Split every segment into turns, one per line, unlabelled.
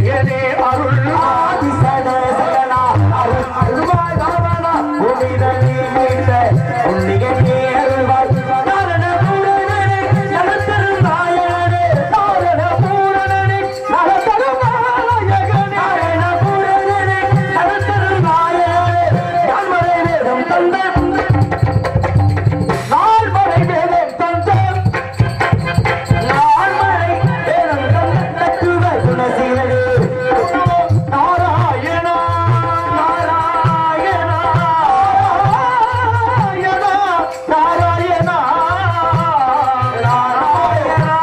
நாயகனே அருள்
ஆதிசன சகனா அருள் அருள்வாய் ராவணா பூமிதனி மீட்ட புண்ணியனே அருள்வாய் நாரண பூரணனே நலத்தரு நாயகனே நாரண பூரணனே நலத்தரு நாயகனே நாரண பூரணனே நலத்தரு நாயகனே நால்வரை வேதம் தந்த நால்வரை வேதம் தந்த நால்வரை வேதம் தந்த தத்துவ குணசீலனே
நாராயணா
நாராயணா
நாராயணா நாராயணா
நாராயணா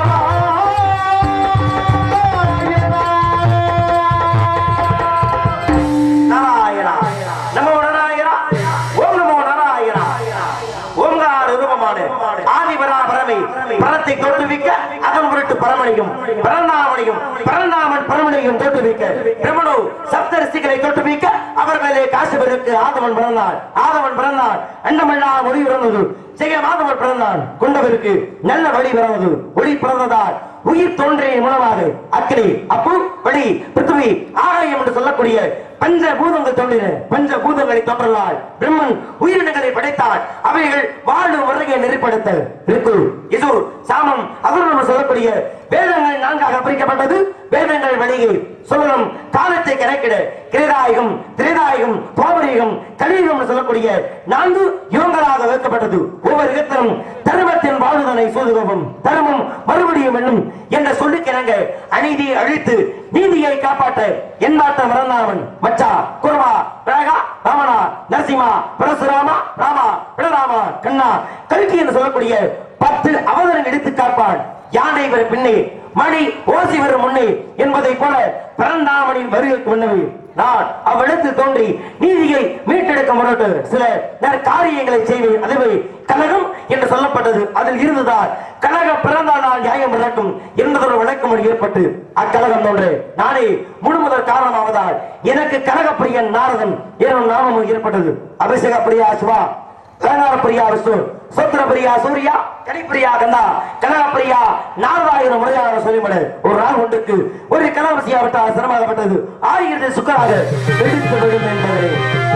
நாராயணா நமோ நாராயணா ஓம் நமோ நாராயணா ஓம்கார ரூபமான ஆதிபரா பரமை பரத்தை தோற்றுவிக்க அதன் பொருட்டு பரமணியும் பரந்தாமணியும் பரந்தாமன் பரமணியும் தோற்றுவிக்க பிரமணு சப்தரிசிகளை தோற்றுவிக்க அவர் மேலே காசுபருக்கு ஆதவன் பிறந்தான் ஆதவன் பிறந்தான் அண்டமெல்லாம் ஒளி பிறந்தது ஜெய மாதவன் பிறந்தான் கொண்டவருக்கு நல்ல வழி பிறந்தது ஒளி பிறந்ததால் உயிர் தோன்றிய மூலமாக அக்னி அப்பு வழி பிருத்திவி ஆகாயம் என்று சொல்லக்கூடிய பஞ்ச பூதங்கள் தோன்றின பஞ்ச பூதங்களை தோன்றலால் பிரம்மன் உயிரினங்களை படைத்தார் அவைகள் வாழும் முறையை நெறிப்படுத்த இருக்கு இது சாமம் அதுவும் சொல்லக்கூடிய வேதங்கள் நான்காக பிரிக்கப்பட்டது வேதங்கள் வழியே சொல்லணும் காலத்தை கணக்கிட கிரேதாயுகம் திரேதாயுகம் துவாபரயுகம் கலியுகம் என்று சொல்லக்கூடிய நான்கு யுகங்களாக வைக்கப்பட்டது ஒவ்வொரு யுகத்திலும் தர்மத்தின் வாழ்வுதனை சூதுகவும் தர்மம் மறுபடியும் என்னும் என்ற சொல்லுக்கிணங்க அநீதியை அழித்து நீதியை காப்பாற்ற என்னாட்ட மறந்தாமன் மச்சா குருவா பிரகா ராமனா நரசிம்மா பரசுராமா ராமா பிரணராமா கண்ணா கல்கி என்று சொல்லக்கூடிய பத்து அவதாரம் எடுத்து காப்பான் யானை வர பின்னே மணி ஓசி வரும் முன்னே என்பதை போல பிறந்தாமனின் வருகைக்கு முன்னவே நான் அவ்விடத்தில் தோன்றி நீதியை மீட்டெடுக்க முன்னோட்டு சில காரியங்களை செய்வேன் அதுவே கழகம் என்று சொல்லப்பட்டது அதில் இருந்துதான் கழகம் பிறந்தால் நியாயம் நடக்கும் என்பதொரு விளக்கம் ஏற்பட்டு அக்கழகம் தோன்று நானே முழுமுதல் காரணமாவதால் எனக்கு கழகப்பிரியன் நாரதன் எனும் நாமமும் ஏற்பட்டது அபிஷேக பிரியா சிவா வேதார பிரியா விஷ்ணு சோத்திர பிரியா சூர்யா கனிப்பிரியா கந்தா கனக பிரியா நாலாயிரம் முறையாக சொல்லிமட ஒரு நாள் ஒன்றுக்கு ஒரு கலாவசியா விட்டால் சிரமமாகப்பட்டது ஆயிரத்தி சுக்கராக வெடித்து விடும் என்பதை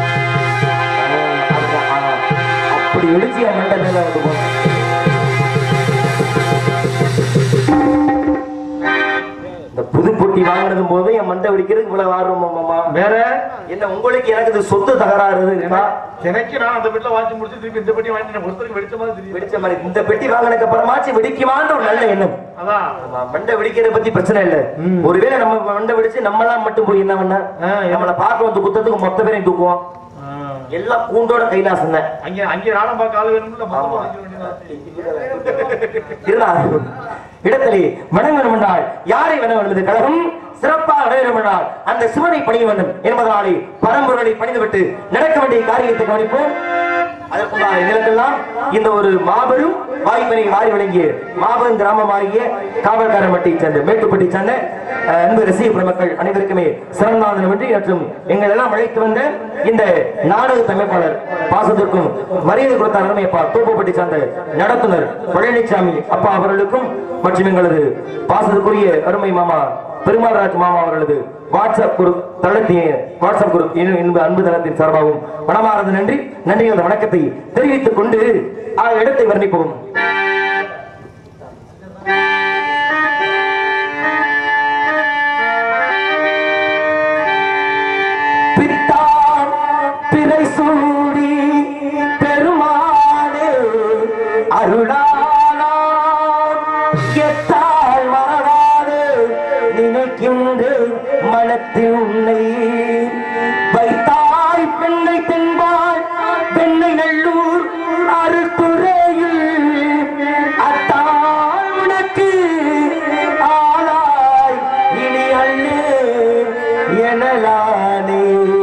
அப்படி எழுச்சிய மண்ட மேல வந்து போனோம். இந்த புது பொட்டி வாங்கினதும் போது என் மண்டை வெடிக்கிறதுக்கு இவ்வளவு ஆர்வம் மாமா
வேற
என்ன உங்களுக்கு எனக்கு இது சொத்து தகராறு இருக்கா
எனக்கு நான் அந்த வீட்டுல வாங்கி முடிச்சு திருப்பி இந்த பட்டி வாங்கிட்டு ஒருத்தருக்கு வெடிச்ச மாதிரி தெரியும்
வெடிச்ச மாதிரி இந்த பெட்டி வாங்கினதுக்கு அப்புறமாச்சு வெடிக்குமான்னு ஒரு நல்ல எண்ணம்
அதான்
ஆமா, மண்டை வெடிக்கிறத பத்தி பிரச்சனை இல்ல ஒருவேளை நம்ம மண்டை வெடிச்சு நம்ம எல்லாம் மட்டும் போய் என்ன பண்ண
ஆ, என்ன?
நம்மள பார்க்க வந்து குத்தத்துக்கு மொத்த பேரையும் தூக்குவோம்
ஆ.
எல்லாம் கூண்டோட கைலாசம் தான்
அங்க அங்க நாடம் பார்க்க ஆளு வேணும்ல மொத்தமா
ஆமா.
வைக்க வேண்டியதா
இருந்தார் இடத்திலே வணங்க வேண்டும் என்றால் யாரை வணங்க வேண்டும் என்று கழகம் சிறப்பாக நடைபெற வேண்டும் என்றால் அந்த சிவனை பணிய வேண்டும் என்பதனாலே பரம்பொருளை பணிந்துவிட்டு நடக்க வேண்டிய காரியத்தை கவனிப்போம் அதற்குண்டான இதற்கெல்லாம் இந்த ஒரு மாபெரும் வாய்ப்பினை வாரி வழங்கிய மாபெரும் கிராமமாகிய காவல்காரம்பட்டி சேர்ந்த மேட்டுப்பட்டி சேர்ந்த அஹ், அன்பு ரசிக பெருமக்கள் அனைவருக்குமே சிறந்தாந்தன் வெற்றி மற்றும் எங்கள் எல்லாம் அழைத்து வந்த இந்த நாடக தமைப்பாளர் பாசத்திற்கும் மரியாதை கொடுத்த அருமையப்பா தூப்பப்பட்டி சார்ந்த நடத்துனர் பழனிசாமி அப்பா அவர்களுக்கும் மற்றும் எங்களது பாசத்துக்குரிய அருமை மாமா பெருமாள்ராஜ் மாமா அவர்களது வாட்ஸ்அப் குரூப் தளத்திய வாட்ஸ்அப் குரூப் எனும் என்பது அன்பு தளத்தின் சார்பாகவும் மனமார்ந்த நன்றி நன்றி அந்த வணக்கத்தை தெரிவித்துக் கொண்டு ஆ இடத்தை வர்ணிப்போம் பித்தான் பிறை சூடி பெருமானே அருளானா எத்தால் வரவாது நினைக்கின்ற மனத்தில் உன்னை வைத்தாய் பெண்ணை தென்பாய் பெண்ணை நல்லூர் அருத்துறையில் அத்தாள் உனக்கு ஆளாய் இனி அல்லே எனலானே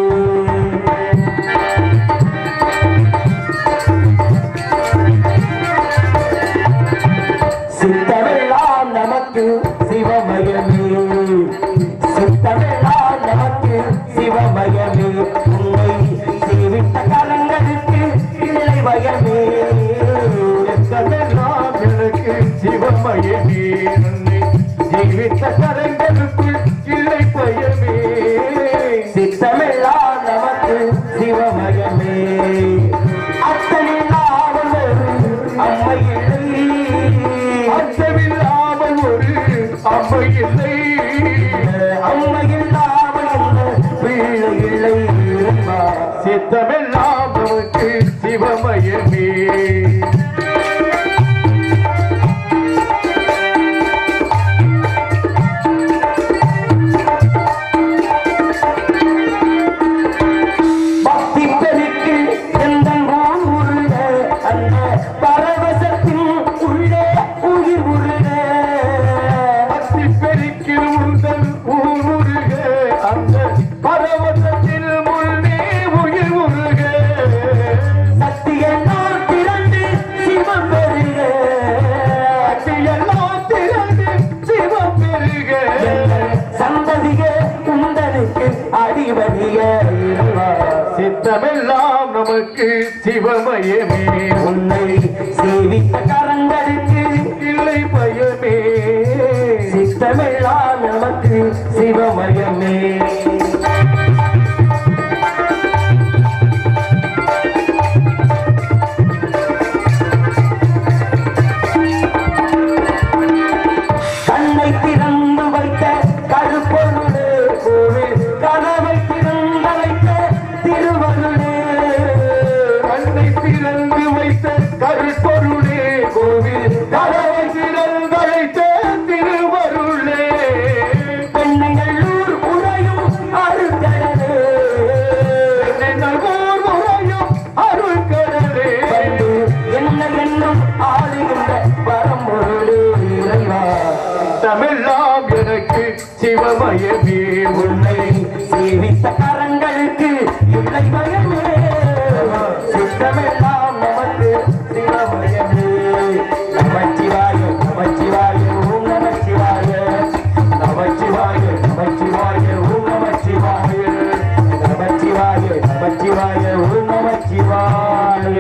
சித்தமெல்லாம் நமக்கு சிவமயமே சித்தமெல்லாம் நமக்கு சிவமயமே உன்னை சேவித்த கரங்களுக்கு இல்லை பயமே
சித்தமெல்லாம் எனக்கு சிவமயமே நன்மை ஜீவித்த கரங்களுக்குள் இல்லை சிவமயமே
பக்தி பெருக்கு எந்த ஊருக அந்த பரவசத்தின் உள்ளே உயிர் உருக
பக்தி பெருக்கில் உங்கள் ஊருக அந்த பரவசத்தில் முன்னே உயிர் உருக
சக்தியெல்லாம் திரண்டு சிவம் பெருக
எல்லாம் திரண்டு சிவம் பெருக
சந்ததிக உந்தனுக்கு அடிவடிய
சித்தமெல்லாம் நமக்கு சிவமயமே
உன்னை சேவித்த கரங்களுக்கு
இல்லை பயமே
சித்தமெல்லாம் நமக்கு சிவமயமே கண்ணை திறந்து வைத்த கருப்பொருளே கோவில் கனவை திறந்து வைத்த திருவருளே
கண்ணை திறந்து வைத்த கருப்பொருளே கோவில் கதவை திறந்தழைத்த திருவருளே
பெண்ணைநல்லூர் உறையும் அருக்கடலே
நல்லூர் முறையும் அருள் கடலே
வந்து என்ன என்னும் ஆளுகின்ற பரம்பொருளே இறைவா
தமிழெல்லாம் எனக்கு சிவமயமே உன்னை
உன்னை சேவித்த கரங்களுக்கு இல்லை பயமே சித்தமெல்லாம் நமக்கு சிவமயமே நமச்சிவாய நமச்சிவாய ஓம் நமச்சிவாய நமச்சிவாய நமச்சிவாய ஓம் நமச்சிவாய நமச்சிவாய நமச்சிவாய ஓம் நமச்சிவாய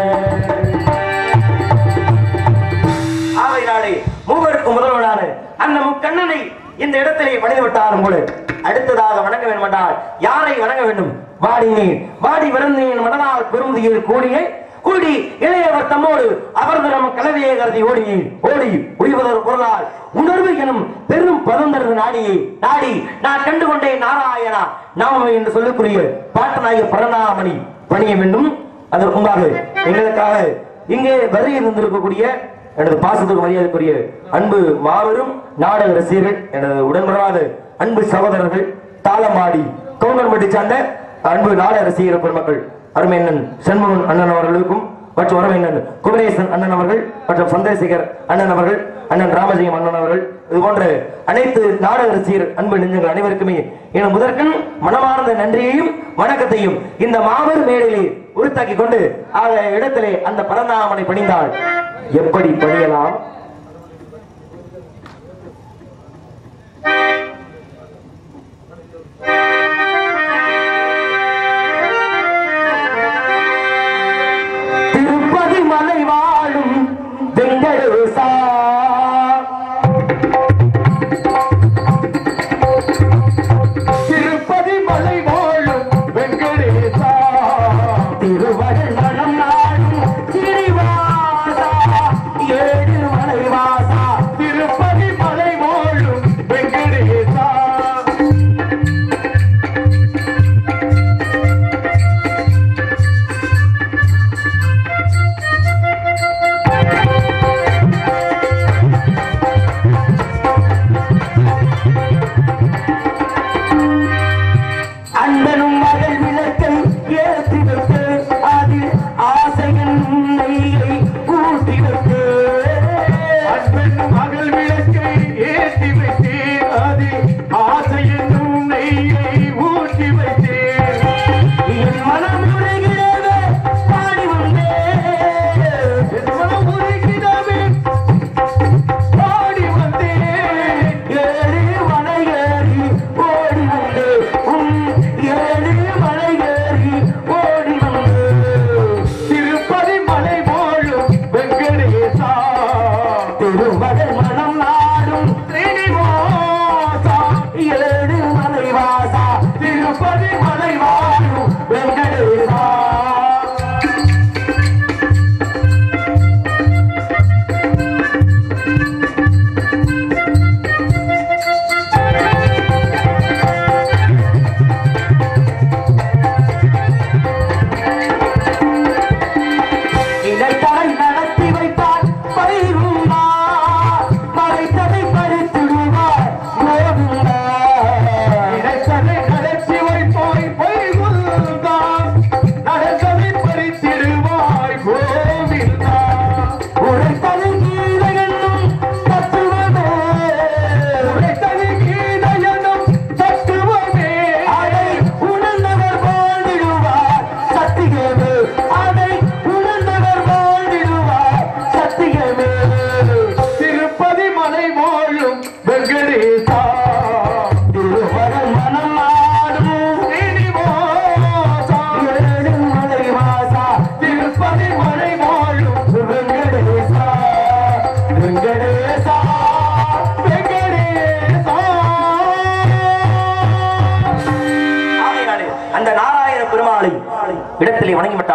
ஆகையினாலே மூவருக்கு முதல்வனான அந்த முக்கண்ணனை இந்த இடத்திலே பணிந்து விட்டாலும் கூட அடுத்ததாக வணங்க வேண்டும் என்றால் யாரை வணங்க வேண்டும் வாடினேன் வாடி விருந்தினேன் மனதால் பெருமுதியில் கூடியே கூடி இளையவர் தம்மோடு அவரது நம் கலவையை கருதி ஓடினேன் ஓடி ஒழிவதற்கு பொருளால் உணர்வு எனும் பெரும் பதந்தரது நாடியை நாடி நான் கண்டு கொண்டேன் நாராயணா நாம என்று சொல்லக்கூடிய பாட்டநாயகர் பரணாமணி பணிய வேண்டும் அதற்கு முன்பாக எங்களுக்காக இங்கே வருகை இருந்திருக்கக்கூடிய எனது பாசத்துக்கு மரியாதைக்குரிய அன்பு மாபெரும் நாடக ரசிகர்கள் எனது உடன்படாத அன்பு சகோதரர்கள் தாளமாடி கவுண்டன்பட்டி சார்ந்த அன்பு நாடக ரசிகர் பெருமக்கள் அருமையண்ணன் சண்முகன் அண்ணன் அவர்களுக்கும் மற்றும் அருமையண்ணன் குமரேசன் அண்ணன் அவர்கள் மற்றும் சந்திரசேகர் அண்ணன் அவர்கள் அண்ணன் ராமஜெயம் அண்ணன் அவர்கள் இது போன்ற அனைத்து நாடக ரசிகர் அன்பு நெஞ்சங்கள் அனைவருக்குமே என முதற்கண் மனமார்ந்த நன்றியையும் வணக்கத்தையும் இந்த மாபெரும் மேடையிலே உறுத்தாக்கி கொண்டு ஆக இடத்திலே அந்த பரந்தாமனை பணிந்தால் எப்படி பணியலாம் திருப்பதி மலை வாழும் வெங்கடேசா
திருப்பதி மலை வாழும் வெங்கடேசா
திருவருள் மனம் நாடும் ஸ்ரீனிவாசா ஏழு மலை வாசா
திருப்பதி மலை வாழும் வெங்கடேசா
அண்ணனும் மகள் விளக்கை ஏற்றி வைத்து அதில்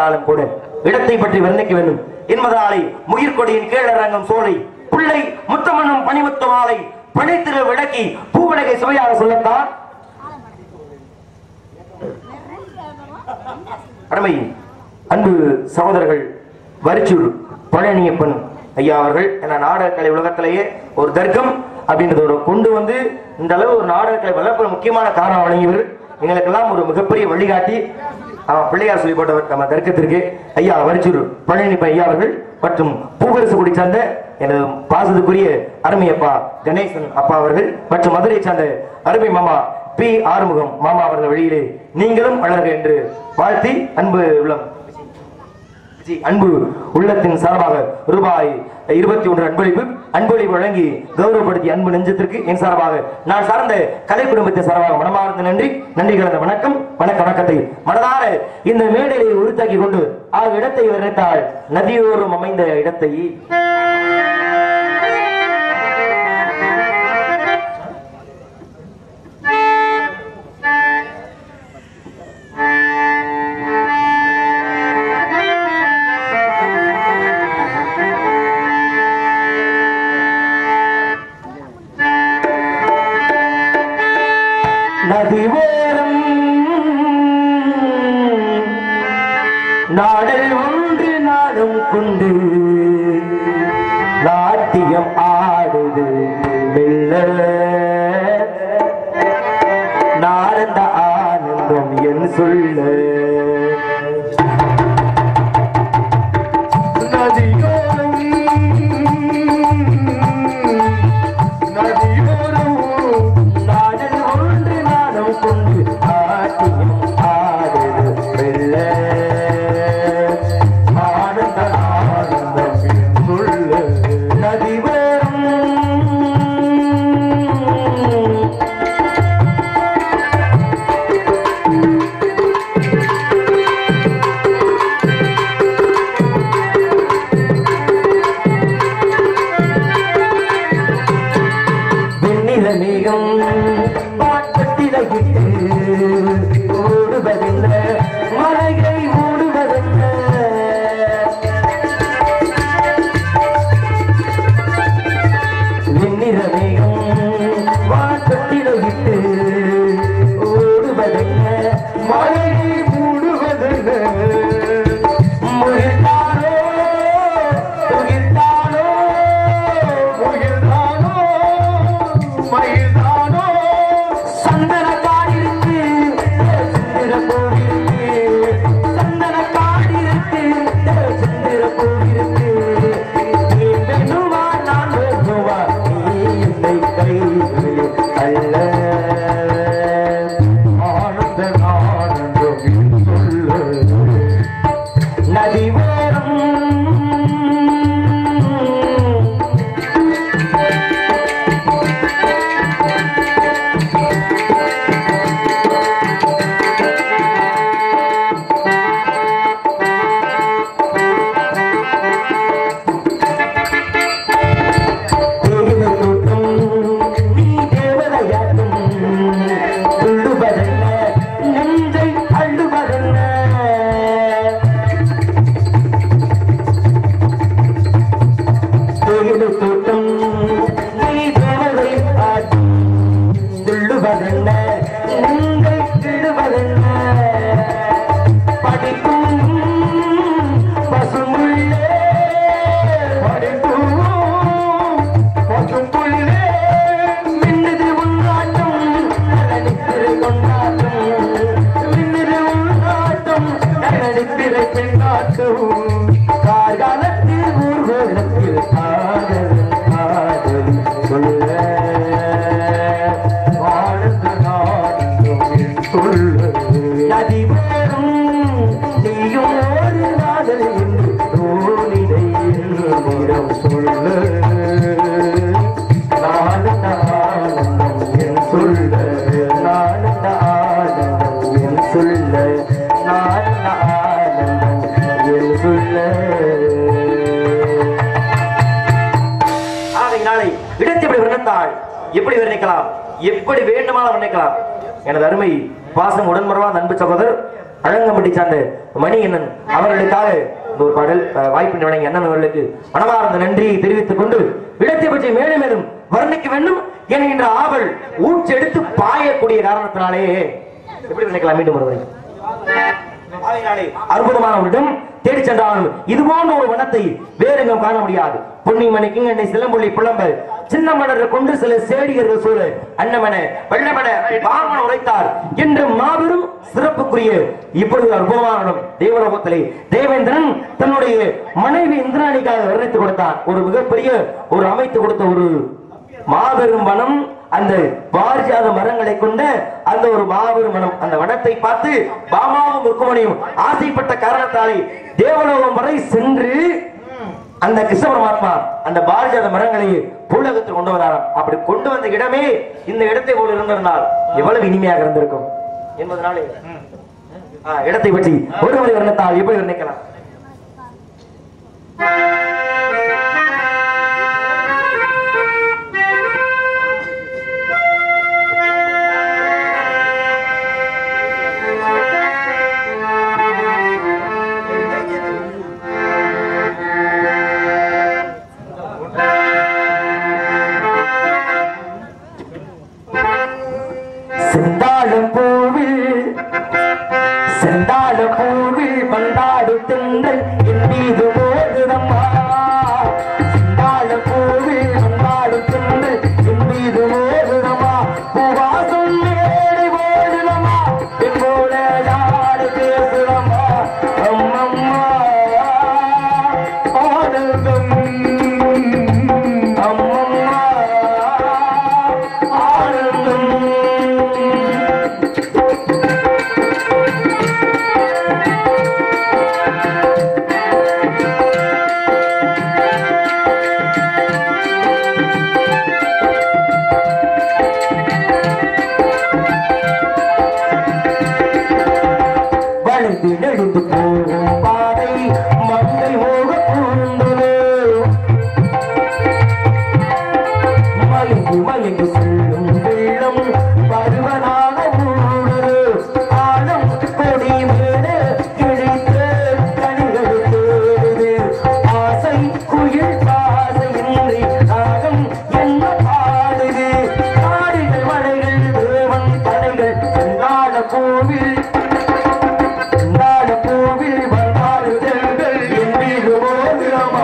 இருந்தாலும் கூட இடத்தை பற்றி வர்ணிக்க வேண்டும் என்பதாலே முயிர்கொடியின் கீழரங்கம் சோலை பிள்ளை முத்தமன்னும் பனிமுத்த மாலை பனித்திரு விளக்கி பூவிலகை சுவையாக சொல்லத்தான் அருமை அன்பு சகோதரர்கள் வரிச்சூர் பழனியப்பன் ஐயா அவர்கள் என நாடகக்கலை உலகத்திலேயே ஒரு தர்க்கம் அப்படின்றத ஒரு கொண்டு வந்து இந்த அளவு ஒரு நாடகக்கலை வளர்ப்பு முக்கியமான காரணம் வழங்கியவர் எங்களுக்கெல்லாம் ஒரு மிகப்பெரிய வழிகாட்டி அவன் பிள்ளையார் சொல்லி போட்டவர் நம்ம தர்க்கத்திற்கு ஐயா வரிச்சூர் பழனியப்பன் ஐயா அவர்கள் மற்றும் பூவரசு குடி சார்ந்த எனது பாசத்துக்குரிய அருமை அப்பா கணேசன் அப்பா அவர்கள் மற்றும் மதுரை சார்ந்த அருமை மாமா பி ஆறுமுகம் மாமா அவர்கள் வழியிலே நீங்களும் வளர்க என்று வாழ்த்தி அன்பு உள்ளம் ஜி, அன்பு உள்ளத்தின் சார்பாக ரூபாய் இருபத்தி ஒன்று அன்பளிப்பு அன்பளிப்பு வழங்கி கௌரவப்படுத்திய அன்பு நெஞ்சத்திற்கு என் சார்பாக நான் சார்ந்த கலை குடும்பத்தின் சார்பாக மனமார்ந்த நன்றி நன்றி கலந்த வணக்கம் வணக்க வணக்கத்தை மனதார இந்த மேடையை உருத்தாக்கி கொண்டு ஆ இடத்தை விரைத்தாள் நதியோரம் அமைந்த இடத்தை நதிவோரம் நாடல் ஒன்று நாடும் கொண்டு நாட்டியம் ஆடுது வெள்ள நாரந்த ஆனந்தம் என் சொல்ல நதியோரம் நதியோரம் நாடல் ஒன்று நாடும் கொண்டு நாட்டியம் ஆடுது வெள்ள ஆனந்த ஆனந்தம் என் சொல்ல நதிவோரம் வெண்ணில மேகம் பாட்டத்திலையிட்டு ஓடுவதென்ன மலையை ஓடுவதென்ன வெண்ணில மேகம் பாட்டத்திலையிட்டு ஓடுவதென்ன மலையை மூடுவதென்ன முகிழ்த்தானோ முகிழ்த்தானோ முகிழ்த்தானோ மயில்தானோ சந்தன காடிருக்கு சந்திர கோவிலுக்கு சந்தன காடிருக்கு சந்திர கோவிலுக்கு நீ வேணுமா நான் வேணுமா நீ என்னை கைகளில் அல்ல ஆனந்த ஆனந்தம் சொல்ல நதிவோரம் தேயிலை தோட்டம் நீ தேவதையாட்டும் துள்ளுவதென்ன நெஞ்சை அள்ளுவதென்ன தேயிலை தோட்டம் நீ தேவதை ஆட்டும் துள்ளுவதென்ன நெஞ்சை இடுவதென்ன படிக்கும் பசுமுள்ளே படிக்கும் பசும்புள்ளே மின்னுது உன்னாட்டம் நலனித்திரை கொண்டாட்டம் மின்னுது உன்னாட்டம் நலனித்திரை பெண்ணாட்டம் கார்காலத்தில் ஊர்வலத்தில் காதல் காதல் சொல்ல வாழ்ந்து நாடும் சொல்ல நதி வேறும் நீயும் ஒரு நாதல் என்று தோழினை என்னிடம் சொல்ல நானந்த ஆனந்தம் என் சொல்ல நானந்த ஆனந்தம் என் சொல்ல நானந்த ஆனந்தம் என் சொல்ல ஆகையினாலே இடத்தை எப்படி வர்ணித்தாள் எப்படி வர்ணிக்கலாம் எப்படி வேண்டுமானாலும் வர்ணிக்கலாம் எனது அருமை பாசம் உடன்மரவா அன்பு சகோதரர் அழங்கம்பட்டி சார்ந்த மணியண்ணன் அவர்களுக்காக இந்த ஒரு பாடல் அஹ், வாய்ப்பினை வழங்கிய அண்ணன் அவர்களுக்கு மனமார்ந்த நன்றியை தெரிவித்துக் கொண்டு இடத்தை பற்றி மேலும் மேலும் வர்ணிக்க வேண்டும் என்கின்ற ஆவல் ஊற்றெடுத்து பாயக்கூடிய காரணத்தினாலே எப்படி நினைக்கலாம் மீண்டும் ஒருவரை ஆகையினாலே அற்புதமான ஒரு இடம் தேடி சென்றாலும் இது போன்ற ஒரு வனத்தை வேறு எங்கும் காண முடியாது பொன்னிமணி கிங்கண்ணை சிலம்புள்ளி புலம்பல் சின்ன மலரை கொண்டு சில சேடியர்கள் சூழ அன்னமன வெள்ளமன வாமன உரைத்தார் என்று மாபெரும் சிறப்புக்குரிய இப்பொழுது அற்புதமான இடம் தேவலோகத்திலே தேவேந்திரன் தன்னுடைய மனைவி இந்திராணிக்காக வர்ணித்து கொடுத்தார் ஒரு மிகப்பெரிய ஒரு அமைத்து கொடுத்த ஒரு மாபெரும் வனம் அந்த பாரிஜாத மரங்களை கொண்ட அந்த ஒரு மாபெரும் வனம் அந்த வனத்தை பார்த்து பாமாவும் ருக்குமணியும் ஆசைப்பட்ட காரணத்தாலே தேவலோகம் வரை சென்று அந்த கிருஷ்ண பரமாத்மா அந்த பாரிஜாத மரங்களை பூலகத்தில் கொண்டு வந்தாராம் அப்படி கொண்டு வந்த இடமே இந்த இடத்தை போல இருந்திருந்தால் எவ்வளவு இனிமையாக இருந்திருக்கும் என்பதனாலே ஆ, இடத்தை பற்றி ஒருவரை வர்ணித்தால் எப்படி வர்ணிக்கலாம் செந்தாழம் பூவில் செந்தாழ பூவில் வந்தாடு தென்றல் என் மீது ஓடுதம்மா செந்தாழ பூவில் வந்தாடு தென்றல் என் மீது ஓடுதம்மா பூவாசம் மேடை ஓடுதம்மா என் போல யாரு பேசுதம்மா அம்மம்மா ஆனந்தம் அம்மம்மா ஆனந்தம் வளைந்து நெடுந்து போகும் பாதை மங்கை மோக பூந்தது மயங்கி மயங்கி செல்லும் வெள்ளம் பருவனாக ஊடுது ஆழம் கொடி மேலே கிழித்து கனிகள் தேடுது ஆசை குயில் பாசையின்றி ராகம் என்ன பாடுது காடுகள் மலைகள் தேவன் படைகள் செங்கால கோவில் செங்கால கோவில் வந்தாடு தெருகள் என் மீது மோதிரமா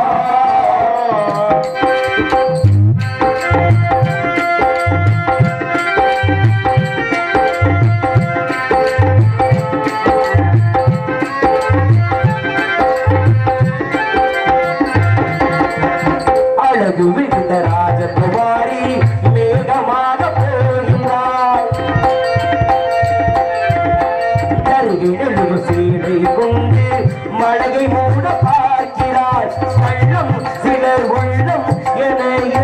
அழகு மிகுந்த ராஜகுமாரி மேகமாக போகின்றாள் கருகிழு சீடை கொண்டு மழையை மூட பார்க்கிறாள் பள்ளம் சிலர் உள்ளம் என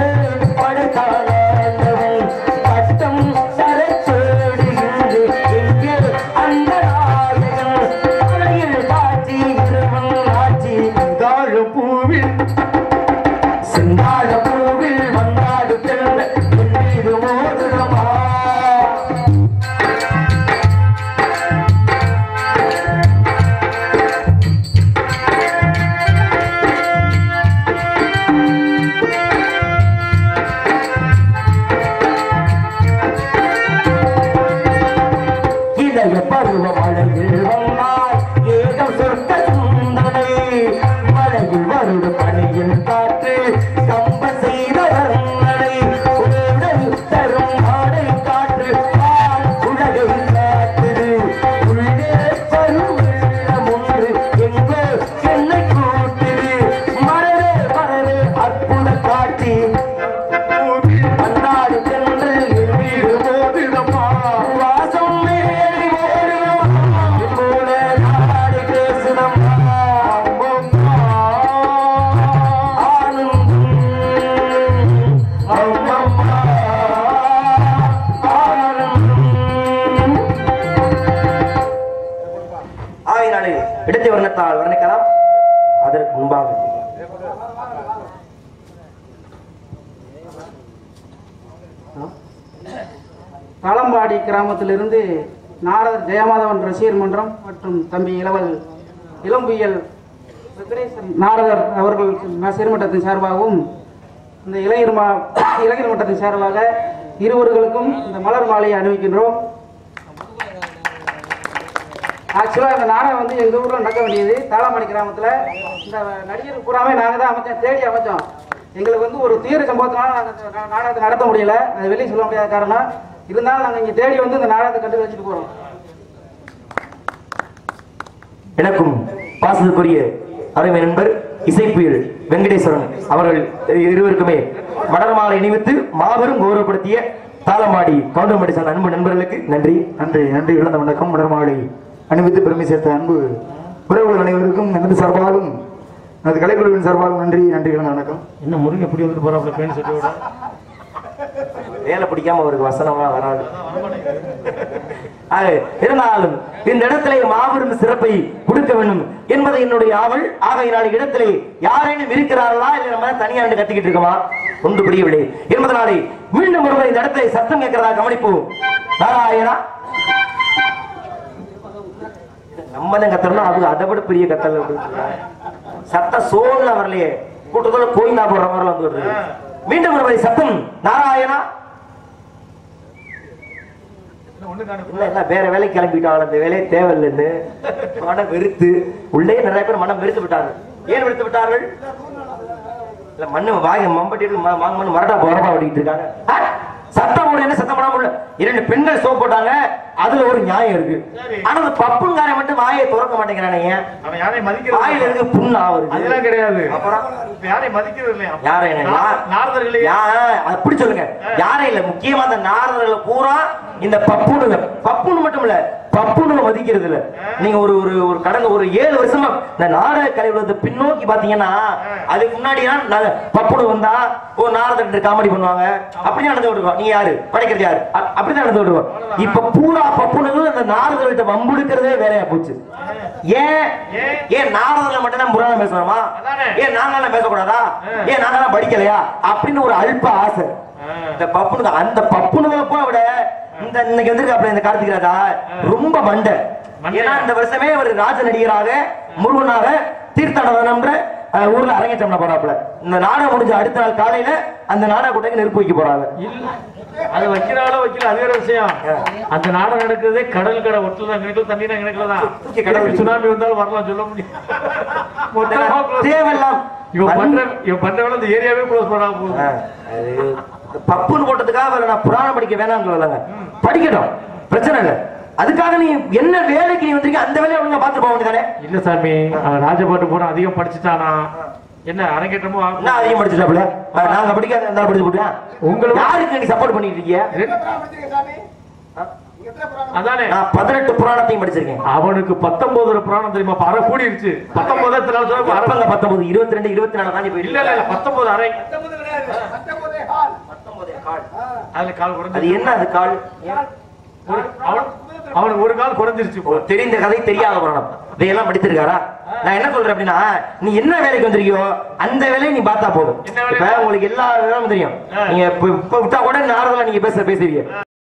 படுத்தாளவன் பட்டம் தர தேடுகின்று எங்கே அந்த நாயகன் தலையில் காட்சி இருவன் ஆட்சி தாழும் பூவில் செந்தாழ பூவில் வந்தாடு பிறந்த என் மீது மோதுரமா இளைய பருவ மழையில் வந்தால் ஏகம் சொர்க்க சிந்தனை மழையில் வருடு பணியில் காற்று கம்ப செய்த வர்ணனை உடல் தரும் ஆடை காற்று ஆள் உலகை காட்டுது உள்ளே வரும் வெள்ளம் ஒன்று எங்கோ என்னை கூட்டுது மரவே மரவே அற்புத காட்சி அன்னாடு சென்று என் வீடு போதிடமா வாசம் மேடி ஓடுதம்மா என் போல நாடு பேசுதம்மா அம்மம்மா ஆனந்தம் அம்மம்மா ஆனந்தம் ஆகையினாலே இடத்தை வர்ணத்தால் வர்ணிக்கலாம் அதற்கு முன்பாக
களம்பாடி கிராமத்திலிருந்து நாரதர் ஜெயமாதவன் ரசிகர் மன்றம் மற்றும் தம்பி இளவல் இளம்புயல் வெங்கடேசன் நாரதர் அவர்கள் ரசிகர் மன்றத்தின் சார்பாகவும் இந்த இளைஞர் மா இளைஞர் மன்றத்தின் சார்பாக இருவர்களுக்கும் இந்த மலர் மாலையை அணிவிக்கின்றோம் ஆக்சுவலாக இந்த நாடகம் வந்து எங்கள் ஊரில் நடக்க வேண்டியது தாளமணி கிராமத்தில் இந்த நடிகர் பூராமே நாங்கள் தான் அமைச்சோம் தேடி அமைச்சோம் எங்களுக்கு வந்து ஒரு தீவிர சம்பவத்தினால நாங்கள் இந்த நா- நாடகத்தை நடத்த முடியல அது வெளியே சொல்ல முடியாத காரணம் இருந்தாலும் நாங்கள் இங்கே தேடி வந்து இந்த நாடகத்தை கண்டு வச்சுட்டு போகிறோம்
எனக்கும் பாசத்துக்குரிய அருமை நண்பர் இசைப்புயல் வெங்கடேஸ்வரன் அவர்கள் இருவருக்குமே மலர்மாலை அணிவித்து மாபெரும் கௌரவப்படுத்திய தாளமாடி கவுண்டமடி சார் அன்பு நண்பர்களுக்கு நன்றி
நன்றி நன்றி இழந்த வணக்கம் மலர்மாலை அணிவித்து பெருமை சேர்த்த அன்பு உறவுகள் அனைவருக்கும் எனது சார்பாலும் எனது கலைக்குழுவின் சார்பாலும் நன்றி நன்றி இழந்த வணக்கம்
என்ன முருகன் எப்படி வந்துட்டு போறாப்ல பேன் சட்டை விட
வேலை பிடிக்காம அவருக்கு வசனமா வராது ஆக, இருந்தாலும் இந்த இடத்திலே மாபெரும் சிறப்பை கொடுக்க வேண்டும் என்பது என்னுடைய ஆவல் ஆகையினால் இடத்திலே யாரேனும் இருக்கிறார்களா இல்லை நம்ம தனியா நின்று கத்திக்கிட்டு இருக்கோமா ஒன்று புரியவில்லை என்பதனாலே மீண்டும் ஒருவர் இந்த இடத்திலே சத்தம் கேட்கிறதா கவனிப்போம் நாராயணா நம்ம தான் கத்தணும் அது அதை விட பெரிய கத்தல் சத்தம் சோழ்ல வரலையே கூட்டத்தோட கோயிலா போடுற மாதிரி வந்து வருது மீண்டும் ஒருவரை சத்தம் நாராயணா
ஒண்ணு காணும்
இல்ல இல்ல வேற வேலைக்கு கிளம்பிட்டாங்க அந்த வேலையே தேவையில்லைன்னு மனம் வெறுத்து உள்ளே நிறைய பேர் மனம் வெறுத்து விட்டார்கள் ஏன் வெறுத்து விட்டார்கள் இல்ல மண்ணு வாங்க மம்பட்டி வாங்க மண்ணு மரட்டா போறமா ஓடிட்டு இருக்காங்க ஆ? சத்தம் போட என்ன சத்தம் போடாம உள்ள இரண்டு பெண்கள் சோப் போட்டாங்க அதுல ஒரு நியாயம் இருக்கு ஆனா அந்த பப்புங்காரன் மட்டும் வாயை திறக்க மாட்டேங்கிறானே ஏன்
அவன் யாரையும் மதிக்கிறது
வாயில
இல்லையா?
இருக்கு புண்ணு ஆகுது
அதெல்லாம் கிடையாது
அப்புறம்
இப்ப யாரையும் மதிக்கிறது இல்லையா
யாரை என்ன?
நா- நாரதர்களே
யா- அப்படி சொல்லுங்க யாரே இல்ல முக்கியமா அந்த நாரதர்களை பூரா இந்த பப்புனுங்க பப்புனு மட்டும் இல்ல பப்புனு மதிக்கிறது இல்ல நீங்க ஒரு ஒரு ஒரு கடந்த ஒரு ஏழு வருஷமா இந்த நாடக கலை உலகத்தை பின்னோக்கி பாத்தீங்கன்னா அதுக்கு முன்னாடி பப்புனு வந்தா ஒரு நாரதர் காமெடி பண்ணுவாங்க அப்படி நடந்து விடுவோம் நீங்க யாரு படைக்கிறது யாரு அ- அப்படிதான் நடந்து விடுவோம் இப்ப பூரா பப்புனுங்களும் அந்த நாரதர்கிட்ட வம்புடுக்கிறதே வேலையா போச்சு ஏன்
ஏன்?
ஏன் நாரதர்ல மட்டும் தான் புராணம் பேசணுமா
அதானே.
ஏன் நாங்கெல்லாம் பேசக்கூடாதா ஏன் நாங்கெல்லாம் படிக்கலையா அப்படின்னு ஒரு அல்ப ஆசை இந்த பப்புனு அந்த பப்புனுங்களை போல விட இந்த இன்னைக்கு வந்திருக்காப்ல இந்த கார்த்திக் ராஜா ரொம்ப மண்டை
மண்டை.
ஏன்னா இந்த வருஷமே அவர் ராஜ நடிகராக முருகனாக தீர்த்தடவனம்ன்ற அஹ், ஊர்ல அரங்கேற்றம் பண்ண போறாப்ல இந்த நாடகம் முடிஞ்ச அடுத்த நாள் காலையில அந்த நாடக கூட்டத்துக்கு நெருப்பு வைக்க போறாங்க
இல்ல அது வைக்கிறாளோ வைக்கல அது வேற விஷயம் அந்த நாடகம் நடக்கிறதே கடல் கடை ஒட்டுல தான் கிணக்கல தண்ணி தான் கிணக்கல தான்
தூக்கி கடல்
சுனாமி வந்தாலும் வரலாம் சொல்ல முடியும் மொத்தமா close.
தேவையில்லாம்
இவன் பண்ற இவன் பண்ற வேலை இந்த ஏரியாவே க்ளோஸ் பண்ணாம போகுது
ஆ, அது பப்புன்னு போட்டதுக்காக அவரை நான் புராணம் படிக்க வேணாம்னு சொல்லலைங்க படிக்கட்டும் பிரச்சனை இல்லை அதுக்காக நீ என்ன வேலைக்கு நீ வந்திருக்க அந்த வேலையை ஒழுங்கா பார்த்து போக வேண்டியதானே
இல்ல சாமி அவன் ராஜபாட்டு போன அதிகம் படிச்சுட்டானா என்ன அரங்கேற்றமோ ஆகும்.
என்ன அதிகம் படிச்சுட்டாப்ல ஆ, நாங்க படிக்காத இருந்தா படிச்சு போட்டேன்
உங்களுக்கு-
யாருக்கு நீ சப்போர்ட் பண்ணிட்டு இருக்கிய
அதானே
நான் பதினெட்டு புராணத்தையும் படிச்சிருக்கேன்
அவனுக்கு பத்தொன்பது புராணம் தெரியுமா இப்ப அரை கூடிருச்சு பத்தொன்பது அரை
அப்பங்க பத்தொன்பது இருபத்தி ரெண்டு இருபத்தி நாலு தாண்டி
இல்ல
போயிட்டு
இல்ல இல்ல பத்தொன்பது அரை அதுல கால்
அது
குறைஞ்சு
என்ன அது கால்
ஒரு அவன் அவனுக்கு ஒரு கால் குறைஞ்சிருச்சு இப்போ.
தெரிந்த கதை தெரியாத புராணம் இதையெல்லாம் படித்திருக்காரா நான் என்ன சொல்றேன் அப்படின்னா நீ என்ன வேலைக்கு வந்திருக்கியோ அந்த வேலையை நீ பார்த்தா போதும்
என்ன வேலை?
இப்ப உங்களுக்கு எல்லா வேலையும் தெரியும்
ஆ.
நீங்க இப்ப இப்ப விட்டா கூட நாரதில் நீங்க பேச பேசுவீங்க